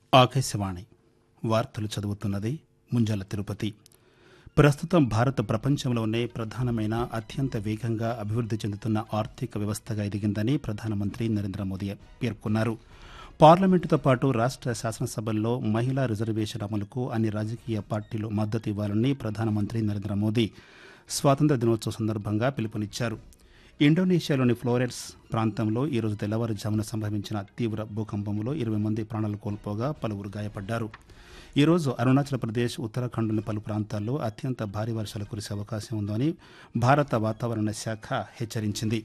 ఆకాశవాణి వార్తలు చదువుతున్నది ముంజాల తిరుపతి ప్రస్తుతం భారత్ ప్రపంచంలోనే ప్రధానమైన అత్యంత వేగంగా అభివృద్ధి చెందుతున్న ఆర్థిక వ్యవస్థగా ఎదిగిందని ప్రధానమంత్రి నరేంద్ర మోదీ పేర్కొన్నారు పార్లమెంటుతో పాటు రాష్ట్ర శాసనసభల్లో మహిళా రిజర్వేషన్ అమలుకు అన్ని రాజకీయ పార్టీలు మద్దతు ఇవ్వాలని ప్రధానమంత్రి నరేంద్ర మోదీ స్వాతంత్ర దినోత్సవం సందర్భంగా పిలుపునిచ్చారు ఇండోనేషియాలోని ఫ్లోరెన్స్ ప్రాంతంలో ఈరోజు తెల్లవారుజామున సంభవించిన తీవ్ర భూకంపంలో ఇరవై మంది ప్రాణాలు కోల్పోగా పలువురు గాయపడ్డారు ఈరోజు అరుణాచల్ ప్రదేశ్ ఉత్తరాఖండ్లోని పలు ప్రాంతాల్లో అత్యంత భారీ వర్షాలు కురిసే అవకాశం ఉందని భారత వాతావరణ శాఖ హెచ్చరించింది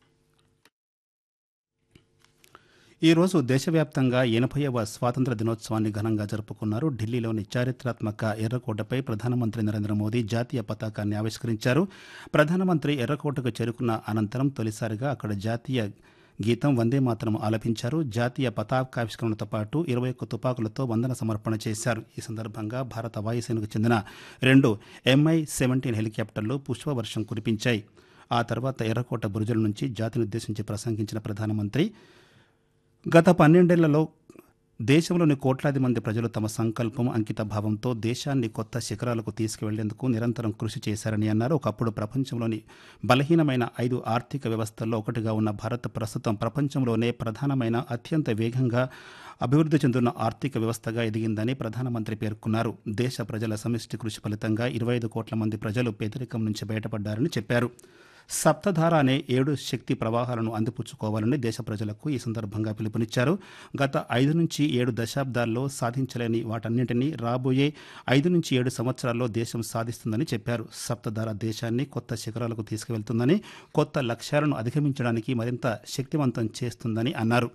ఈ రోజు దేశవ్యాప్తంగా ఎనభైవ స్వాతంత్ర దినోత్సవాన్ని ఘనంగా జరుపుకున్నారు ఢిల్లీలోని చారిత్రాత్మక ఎర్రకోటపై ప్రధానమంత్రి నరేంద్ర మోదీ జాతీయ పతాకాన్ని ఆవిష్కరించారు ప్రధానమంత్రి ఎర్రకోటకు చేరుకున్న అనంతరం తొలిసారిగా అక్కడ జాతీయ గీతం వందే మాతరం ఆలపించారు జాతీయ పతాకావిష్కరణతో పాటు ఇరవై ఒక్క తుపాకులతో వందన సమర్పణ చేశారు ఈ సందర్భంగా భారత వాయుసేనకు చెందిన రెండు ఎంఐ సెవెంటీన్ హెలికాప్టర్లు పుష్పవర్షం కురిపించాయి ఆ తర్వాత ఎర్రకోట బురుజుల నుంచి జాతినుద్దేశించి ప్రసంగించిన ప్రధానమంత్రి గత పన్నెండేళ్లలో దేశంలోని కోట్లాది మంది ప్రజలు తమ సంకల్పం అంకిత భావంతో దేశాన్ని కొత్త శిఖరాలకు తీసుకువెళ్లేందుకు నిరంతరం కృషి చేశారని అన్నారు ఒకప్పుడు ప్రపంచంలోని బలహీనమైన ఐదు ఆర్థిక వ్యవస్థల్లో ఒకటిగా ఉన్న భారత్ ప్రస్తుతం ప్రపంచంలోనే ప్రధానమైన అత్యంత వేగంగా అభివృద్ధి చెందుతున్న ఆర్థిక వ్యవస్థగా ఎదిగిందని ప్రధానమంత్రి పేర్కొన్నారు దేశ ప్రజల సమిష్టి కృషి ఫలితంగా ఇరవై ఐదు కోట్ల మంది ప్రజలు పేదరికం నుంచి బయటపడ్డారని చెప్పారు సప్తధార అనే ఏడు శక్తి ప్రవాహాలను అందిపుచ్చుకోవాలని దేశ ప్రజలకు ఈ సందర్భంగా పిలుపునిచ్చారు గత ఐదు నుంచి ఏడు దశాబ్దాల్లో సాధించలేని వాటన్నింటినీ రాబోయే ఐదు నుంచి ఏడు సంవత్సరాల్లో దేశం సాధిస్తుందని చెప్పారు సప్తధార దేశాన్ని కొత్త శిఖరాలకు తీసుకువెళ్తుందని కొత్త లక్ష్యాలను అధిగమించడానికి మరింత శక్తివంతం చేస్తుందని అన్నారు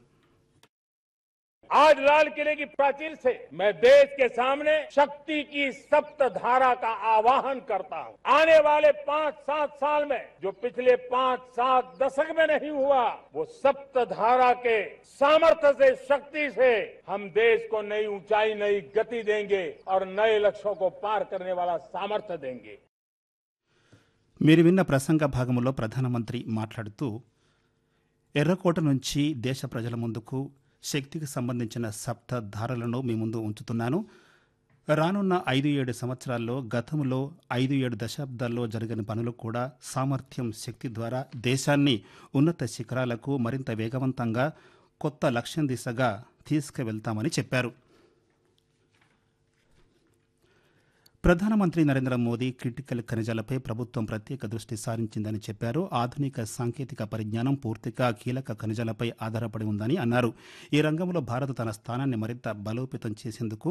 आज लाल किले की प्राचीर से मैं देश के सामने शक्ति की सप्त धारा का आवाहन करता हूं आने वाले पांच सात साल में जो पिछले पांच सात दशक में नहीं हुआ वो सप्त धारा के सामर्थ्य से शक्ति से हम देश को नई ऊंचाई नई गति देंगे और नए लक्ष्यों को पार करने वाला सामर्थ्य देंगे మీరు విన్న ప్రసంగ భాగంలో ప్రధానమంత్రి మాట్లాడుతూ ఎర్రకోట నుంచి దేశ ప్రజల ముందుకు శక్తికి సంబంధించిన సప్త ధారలను మీ ముందు ఉంచుతున్నాను రానున్న ఐదు ఏడు సంవత్సరాల్లో గతంలో ఐదు ఏడు దశాబ్దాల్లో జరిగిన పనులు కూడా సామర్థ్యం శక్తి ద్వారా దేశాన్ని ఉన్నత శిఖరాలకు మరింత వేగవంతంగా కొత్త లక్ష్యం దిశగా తీసుకువెళ్తామని చెప్పారు ప్రధానమంత్రి నరేంద్ర మోదీ క్రిటికల్ ఖనిజాలపై ప్రభుత్వం ప్రత్యేక దృష్టి సారించిందని చెప్పారు ఆధునిక సాంకేతిక పరిజ్ఞానం పూర్తిగా కీలక ఖనిజాలపై ఆధారపడి ఉందని అన్నారు ఈ రంగంలో భారత్ తన స్థానాన్ని మరింత బలోపేతం చేసేందుకు